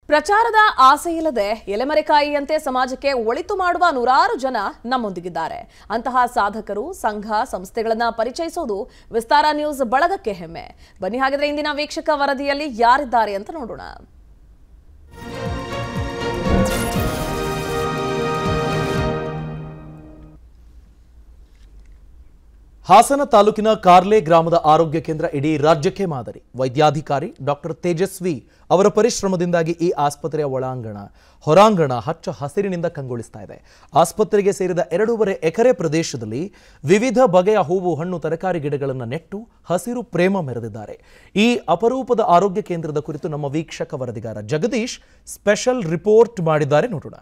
ಪ್ರಚಾರದ ಆಸೆಯಿಲ್ಲದೆ ಎಲೆಮರೆಕಾಯಿಯಂತೆ ಸಮಾಜಕ್ಕೆ ಒಳಿತು ಮಾಡುವ ನೂರಾರು ಜನ ನಮ್ಮೊಂದಿಗಿದ್ದಾರೆ ಅಂತಹ ಸಾಧಕರು ಸಂಘ ಸಂಸ್ಥೆಗಳನ್ನ ಪರಿಚಯಿಸೋದು ವಿಸ್ತಾರ ನ್ಯೂಸ್ ಬಳಗಕ್ಕೆ ಹೆಮ್ಮೆ ಬನ್ನಿ ಹಾಗಿದ್ರೆ ಇಂದಿನ ವೀಕ್ಷಕ ವರದಿಯಲ್ಲಿ ಯಾರಿದ್ದಾರೆ ಅಂತ ನೋಡೋಣ ಹಾಸನ ತಾಲೂಕಿನ ಕಾರ್ಲೆ ಗ್ರಾಮದ ಆರೋಗ್ಯ ಕೇಂದ್ರ ಇಡೀ ರಾಜ್ಯಕ್ಕೆ ಮಾದರಿ ವೈದ್ಯಾಧಿಕಾರಿ ಡಾಕ್ಟರ್ ತೇಜಸ್ವಿ ಅವರ ಪರಿಶ್ರಮದಿಂದಾಗಿ ಈ ಆಸ್ಪತ್ರೆಯ ಒಳಾಂಗಣ ಹೊರಾಂಗಣ ಹಚ್ಚ ಹಸಿರಿನಿಂದ ಕಂಗೊಳಿಸ್ತಾ ಇದೆ ಆಸ್ಪತ್ರೆಗೆ ಸೇರಿದ ಎರಡೂವರೆ ಎಕರೆ ಪ್ರದೇಶದಲ್ಲಿ ವಿವಿಧ ಬಗೆಯ ಹೂವು ಹಣ್ಣು ತರಕಾರಿ ಗಿಡಗಳನ್ನು ನೆಟ್ಟು ಹಸಿರು ಪ್ರೇಮ ಮೆರೆದಿದ್ದಾರೆ ಈ ಅಪರೂಪದ ಆರೋಗ್ಯ ಕೇಂದ್ರದ ಕುರಿತು ನಮ್ಮ ವೀಕ್ಷಕ ವರದಿಗಾರ ಜಗದೀಶ್ ಸ್ಪೆಷಲ್ ರಿಪೋರ್ಟ್ ಮಾಡಿದ್ದಾರೆ ನೋಡೋಣ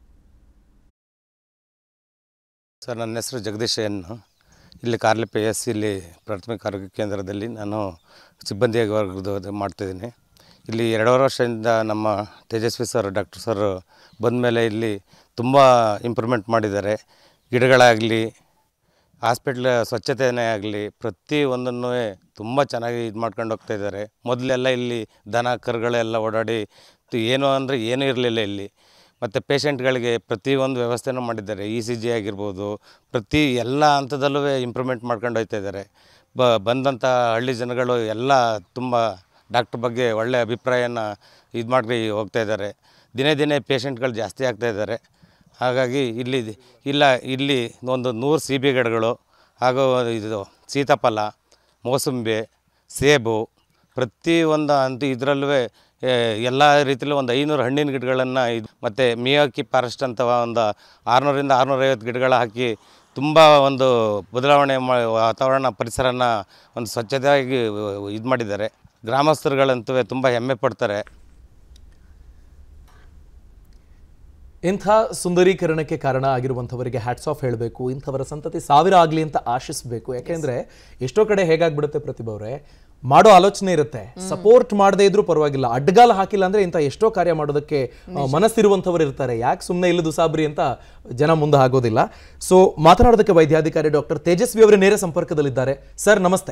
ಸರ್ ನನ್ನ ಹೆಸರು ಜಗದೀಶ್ ಎನ್ ಇಲ್ಲಿ ಕಾರ್ಲೆ ಪಿ ಎಸ್ ಇಲ್ಲಿ ಪ್ರಾಥಮಿಕ ಆರೋಗ್ಯ ಕೇಂದ್ರದಲ್ಲಿ ನಾನು ಸಿಬ್ಬಂದಿಯಾಗಿ ವರ್ಗದ ಮಾಡ್ತಿದ್ದೀನಿ ಇಲ್ಲಿ ಎರಡೂವರೆ ವರ್ಷದಿಂದ ನಮ್ಮ ತೇಜಸ್ವಿ ಸರ್ ಡಾಕ್ಟರ್ ಸರ್ ಬಂದ ಮೇಲೆ ಇಲ್ಲಿ ತುಂಬ ಇಂಪ್ರೂವ್ಮೆಂಟ್ ಮಾಡಿದ್ದಾರೆ ಗಿಡಗಳಾಗಲಿ ಹಾಸ್ಪಿಟ್ಲ್ ಸ್ವಚ್ಛತೆಯೇ ಆಗಲಿ ಪ್ರತಿ ಒಂದನ್ನು ತುಂಬ ಚೆನ್ನಾಗಿ ಇದು ಮಾಡ್ಕೊಂಡು ಹೋಗ್ತಾ ಇದ್ದಾರೆ ಮೊದಲೆಲ್ಲ ಇಲ್ಲಿ ದನ ಕರುಗಳೆಲ್ಲ ಓಡಾಡಿ ತು- ಏನು ಅಂದರೆ ಏನೂ ಇರಲಿಲ್ಲ ಇಲ್ಲಿ ಮತ್ತು ಪೇಷಂಟ್ಗಳಿಗೆ ಪ್ರತಿಯೊಂದು ವ್ಯವಸ್ಥೆನೂ ಮಾಡಿದ್ದಾರೆ ಇ ಸಿ ಜಿ ಆಗಿರ್ಬೋದು ಪ್ರತಿ ಎಲ್ಲ ಹಂತದಲ್ಲೂ ಇಂಪ್ರೂವ್ಮೆಂಟ್ ಮಾಡ್ಕೊಂಡು ಹೋಗ್ತಾ ಇದ್ದಾರೆ ಬ ಬಂದಂಥ ಹಳ್ಳಿ ಜನಗಳು ಎಲ್ಲ ತುಂಬ ಡಾಕ್ಟ್ರ್ ಬಗ್ಗೆ ಒಳ್ಳೆಯ ಅಭಿಪ್ರಾಯನ ಇದು ಮಾಡಿ ಹೋಗ್ತಾ ಇದ್ದಾರೆ ದಿನೇ ದಿನೇ ಪೇಷಂಟ್ಗಳು ಜಾಸ್ತಿ ಆಗ್ತಾ ಇದ್ದಾರೆ ಹಾಗಾಗಿ ಇಲ್ಲಿ ಇಲ್ಲ ಇಲ್ಲಿ ಒಂದು ನೂರು ಸೀಬೆ ಗಿಡಗಳು ಹಾಗೂ ಇದು ಸೀತಾಫಲ ಮೋಸಂಬಿ ಸೇಬು ಪ್ರತಿಯೊಂದು ಅಂತ ಇದರಲ್ಲೂ ಎಲ್ಲ ರೀತಿಯಲ್ಲೂ ಒಂದು ಐನೂರು ಹಣ್ಣಿನ ಗಿಡಗಳನ್ನು ಇದು ಮತ್ತು ಮಿಯಾಕಿ ಫಾರೆಸ್ಟ್ ಅಂತ ಒಂದು ಆರುನೂರಿಂದ ಆರುನೂರೈವತ್ತು ಗಿಡಗಳು ಹಾಕಿ ತುಂಬ ಒಂದು ಬದಲಾವಣೆ ಮಾ ವಾತಾವರಣ ಪರಿಸರನ ಒಂದು ಸ್ವಚ್ಛತೆಯಾಗಿ ಇದು ಮಾಡಿದ್ದಾರೆ ಗ್ರಾಮಸ್ಥರುಗಳಂತೂ ತುಂಬ ಹೆಮ್ಮೆ ಪಡ್ತಾರೆ ಇಂಥ ಸುಂದರೀಕರಣಕ್ಕೆ ಕಾರಣ ಆಗಿರುವಂಥವರಿಗೆ ಹ್ಯಾಟ್ಸ್ ಆಫ್ ಹೇಳಬೇಕು ಇಂಥವರ ಸಂತತಿ ಸಾವಿರ ಆಗಲಿ ಅಂತ ಆಶಿಸಬೇಕು ಯಾಕೆಂದ್ರೆ ಎಷ್ಟೋ ಕಡೆ ಹೇಗಾಗ್ಬಿಡುತ್ತೆ ಪ್ರತಿಭಾ ಅವರೇ ಮಾಡೋ ಆಲೋಚನೆ ಇರುತ್ತೆ ಸಪೋರ್ಟ್ ಮಾಡದೇ ಇದ್ರೂ ಪರವಾಗಿಲ್ಲ ಅಡ್ಡಗಾಲ ಹಾಕಿಲ್ಲ ಅಂದ್ರೆ ಇಂಥ ಎಷ್ಟೋ ಕಾರ್ಯ ಮಾಡೋದಕ್ಕೆ ಆ, ಮನಸ್ಸಿರುವಂಥವ್ರು ಇರ್ತಾರೆ ಯಾಕೆ ಸುಮ್ಮನೆ ಇಲ್ಲದು ಸಾಬ್ರಿ ಅಂತ ಜನ ಮುಂದೆ ಆಗೋದಿಲ್ಲ ಸೊ ಮಾತನಾಡೋದಕ್ಕೆ ವೈದ್ಯಾಧಿಕಾರಿ ಡಾಕ್ಟರ್ ತೇಜಸ್ವಿ ಅವರೇ ನೇರ ಸಂಪರ್ಕದಲ್ಲಿದ್ದಾರೆ ಸರ್ ನಮಸ್ತೆ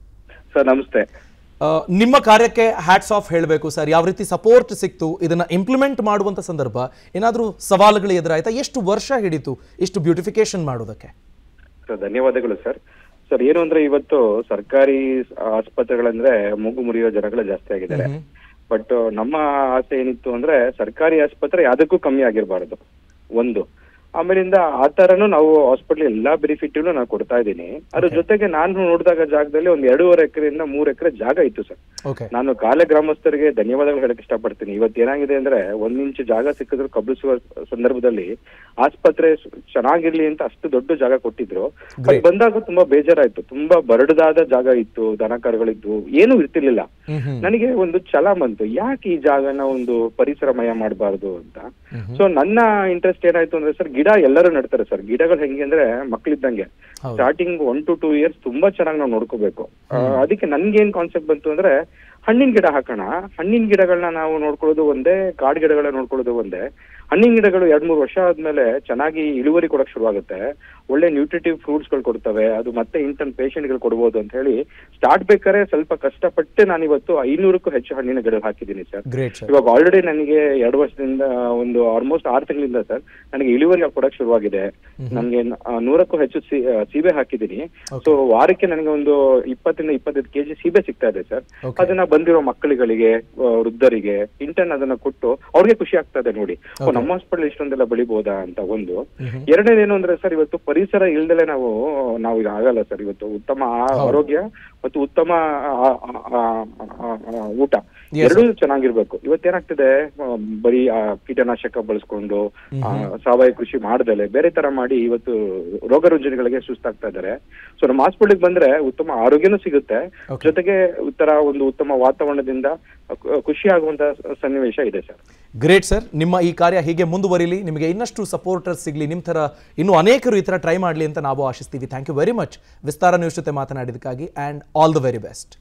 ಸರ್ ನಮಸ್ತೆ ಆ, ನಿಮ್ಮ ಕಾರ್ಯಕ್ಕೆ ಹ್ಯಾಟ್ಸ್ ಆಫ್ ಹೇಳಬೇಕು ಸರ್ ಯಾವ ರೀತಿ ಸಪೋರ್ಟ್ ಸಿಕ್ತು ಇದನ್ನ ಇಂಪ್ಲಿಮೆಂಟ್ ಮಾಡುವಂತ ಸಂದರ್ಭ ಏನಾದರೂ ಸವಾಲುಗಳು ಎದುರಾಯ್ತಾ ಎಷ್ಟು ವರ್ಷ ಹಿಡಿತು ಇಷ್ಟು ಬ್ಯೂಟಿಫಿಕೇಶನ್ ಮಾಡೋದಕ್ಕೆ ಸರ್ ಧನ್ಯವಾದಗಳು ಸರ್ ಸರ್ ಏನು ಅಂದ್ರೆ ಇವತ್ತು ಸರ್ಕಾರಿ ಆಸ್ಪತ್ರೆಗಳಂದ್ರೆ ಮೂಗು ಮುರಿಯೋ ಜನಗಳು ಜಾಸ್ತಿ ಆಗಿದ್ದಾರೆ ಬಟ್ ನಮ್ಮ ಆಸೆ ಏನಿತ್ತು ಅಂದ್ರೆ ಸರ್ಕಾರಿ ಆಸ್ಪತ್ರೆ ಯಾವ್ದಕ್ಕೂ ಕಮ್ಮಿ ಆಗಿರಬಾರದು ಒಂದು ಆಮೇಲಿಂದ ಆ ತರನು ನಾವು ಹಾಸ್ಪಿಟಲ್ ಎಲ್ಲಾ ಬೆನಿಫಿಟ್ ನಾವು ಕೊಡ್ತಾ ಇದ್ದೀನಿ ಅದ್ರ ಜೊತೆಗೆ ನಾನು ನೋಡಿದಾಗ ಜಾಗದಲ್ಲಿ ಒಂದ್ ಎರಡೂವರೆ ಎಕರೆಯಿಂದ ಮೂರ್ ಎಕರೆ ಜಾಗ ಇತ್ತು ಸರ್ ಓಕೆ ನಾನು ಕಾಲೆ ಗ್ರಾಮಸ್ಥರಿಗೆ ಧನ್ಯವಾದಗಳು ಹೇಳಕ್ ಇಷ್ಟಪಡ್ತೀನಿ ಇವತ್ತು ಏನಾಗಿದೆ ಅಂದ್ರೆ ಒಂದ್ ಇಂಚು ಜಾಗ ಸಿಕ್ಕಿದ್ರು ಕಬ್ಬಿಸುವ ಸಂದರ್ಭದಲ್ಲಿ ಆಸ್ಪತ್ರೆ ಸ್- ಚೆನ್ನಾಗಿರ್ಲಿ ಅಂತ ಅಷ್ಟು ದೊಡ್ಡ ಜಾಗ ಕೊಟ್ಟಿದ್ರು ಅದು ಬಂದಾಗ ತುಂಬಾ ಬೇಜಾರಾಯ್ತು ತುಂಬಾ ಬರಡದಾದ ಜಾಗ ಇತ್ತು ದನ ಕರುಗಳಿದ್ವು ಏನೂ ಇರ್ತಿರ್ಲಿಲ್ಲ ನನಗೆ ಒಂದು ಛಲ ಬಂತು ಯಾಕೆ ಈ ಜಾಗನ ಒಂದು ಪರಿಸರಮಯ ಮಾಡಬಾರ್ದು ಅಂತ ಸೊ ನನ್ನ ಇಂಟ್ರೆಸ್ಟ್ ಏನಾಯ್ತು ಅಂದ್ರೆ ಸರ್ ಗಿಡ ಎಲ್ಲರೂ ನೆಡ್ತಾರೆ ಸರ್ ಗಿಡಗಳು ಹೆಂಗೆ ಅಂದ್ರೆ ಮಕ್ಳಿದ್ದಂಗೆ ಹೌದು. Starting one to two years ತುಂಬಾ ಚೆನ್ನಾಗಿ ನಾವು ನೋಡ್ಕೋಬೇಕು ಆ, ಅದಕ್ಕೆ ನನ್ಗೇನ್ ಕಾನ್ಸೆಪ್ಟ್ ಬಂತು ಅಂದ್ರೆ ಹಣ್ಣಿನ ಗಿಡ ಹಾಕೋಣ ಹಣ್ಣಿನ ಗಿಡಗಳನ್ನ ನಾವು ನೋಡ್ಕೊಳ್ಳೋದು ಒಂದೇ ಕಾಡು ಗಿಡಗಳನ್ನ ನೋಡ್ಕೊಳ್ಳೋದು ಒಂದೇ ಹಣ್ಣಿನ ಗಿಡಗಳು ಎರಡ್ ಮೂರು ವರ್ಷ ಆದ್ಮೇಲೆ ಚೆನ್ನಾಗಿ ಇಳುವರಿ ಕೊಡಕ್ ಶುರುವಾಗುತ್ತೆ ಒಳ್ಳೆ ನ್ಯೂಟ್ರಿಟಿವ್ ಫ್ರೂಟ್ಸ್ ಗಳು ಕೊಡ್ತವೆ ಅದು ಮತ್ತೆ ಇಂಟನ್ ಪೇಷಂಟ್ ಗಳು ಕೊಡ್ಬೋದು ಅಂತ ಹೇಳಿ ಸ್ಟಾರ್ಟ್ ಬೇಕಾದ್ರೆ ಸ್ವಲ್ಪ ಕಷ್ಟಪಟ್ಟೆ ನಾನು ಇವತ್ತು ಐನೂರಕ್ಕೂ ಹೆಚ್ಚು ಹಣ್ಣಿನ ಗಿಡ ಹಾಕಿದ್ದೀನಿ ಸರ್ ಗ್ರೇಟ್ ಸರ್ ಇವಾಗ ಆಲ್ರೆಡಿ ನನಗೆ ಎರಡು ವರ್ಷದಿಂದ ಒಂದು ಆಲ್ಮೋಸ್ಟ್ ಆರು ತಿಂಗಳಿಂದ ಸರ್ ನನಗೆ ಇಳುವರಿ ಕೊಡಕ್ ಶುರುವಾಗಿದೆ ನನಗೆ ನೂರಕ್ಕೂ ಹೆಚ್ಚು ಸಿ- ಆ, ಸೀಬೆ ಹಾಕಿದ್ದೀನಿ ಸೊ ವಾರಕ್ಕೆ ನನಗೆ ಒಂದು ಇಪ್ಪತ್ತರಿಂದ ಇಪ್ಪತ್ತೈದು ಕೆಜಿ ಸೀಬೆ ಸಿಗ್ತಾ ಇದೆ ಸರ್ Okay. ಅದನ್ನ ಬಂದಿರೋ ಮಕ್ಕಳುಗಳಿಗೆ ಆ, ವೃದ್ಧರಿಗೆ ಇಂಟರ್ನ್ ಅದನ್ನ ಕೊಟ್ಟು ಅವ್ರಿಗೆ ಖುಷಿ ಆಗ್ತಾ ಇದೆ ನೋಡಿ ಓ, ನಮ್ಮ ಹಾಸ್ಪಿಟಲ್ ಇಷ್ಟೊಂದೆಲ್ಲ ಬೆಳಿಬೋದಾ ಅಂತ ಒಂದು ಎರಡನೇದೇನು ಅಂದ್ರೆ ಸರ್ ಇವತ್ತು ಪರಿಸರ ಇಲ್ದಲೆ ನಾವು ನಾವು ಈಗ ಆಗಲ್ಲ ಸರ್ ಇವತ್ತು ಉತ್ತಮ ಆ- ಆರೋಗ್ಯ ಮತ್ತು ಉತ್ತಮ ಆ- ಆ- ಆ- ಆ- ಆ- ಊಟ ಎರಡೂ ಚೆನ್ನಾಗಿರ್ಬೇಕು ಇವತ್ತೇನಾಗ್ತಿದೆ ಆ, ಬರೀ ಆ ಕೀಟನಾಶಕ ಬಳಸ್ಕೊಂಡು ಆ, ಸಾವಯವ ಕೃಷಿ ಮಾಡ್ದಲೆ ಬೇರೆ ತರ ಮಾಡಿ ಇವತ್ತು ರೋಗ ರುಜಿನಗಳಿಗೆ ಸುಸ್ತಾಗ್ತಾ ಇದ್ದಾರೆ ಸೊ ನಮ್ಮ ಹಾಸ್ಪಿಟಲ್ ಬಂದ್ರೆ ಉತ್ತಮ ಆರೋಗ್ಯನೂ ಸಿಗುತ್ತೆ ಜೊತೆಗೆ ಉತ್ತರ ಒಂದು ಉತ್ತಮ ವಾತಾವರಣದಿಂದ ಖು- ಖುಷಿ ಆಗುವಂತ ಸನ್ನಿವೇಶ ಇದೆ ಸರ್ ಗ್ರೇಟ್ ಸರ್ ನಿಮ್ಮ ಈ ಕಾರ್ಯ ಹೀಗೆ ಮುಂದುವರಿಲಿ ನಿಮಗೆ ಇನ್ನಷ್ಟು ಸಪೋರ್ಟರ್ಸ್ ಸಿಗಲಿ ನಿಮ್ಮ ಥರ ಇನ್ನೂ ಅನೇಕರು ಈ ಥರ ಟ್ರೈ ಮಾಡಲಿ ಅಂತ ನಾವು ಆಶಿಸ್ತೀವಿ thank you very much Vistara news ಜೊತೆ ಮಾತನಾಡಿದ್ದಕ್ಕಾಗಿ and all the very best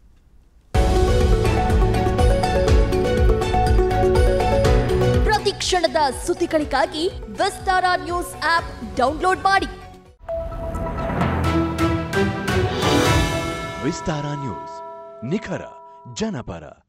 ಪ್ರತಿ ಕ್ಷಣದ ಸುದ್ದಿಗಳಿಗಾಗಿ ವಿಸ್ತಾರ ನ್ಯೂಸ್ ಆಪ್ ಡೌನ್ಲೋಡ್ ಮಾಡಿ ವಿಸ್ತಾರ ನ್ಯೂಸ್ ನಿಖರ ಜನಪರ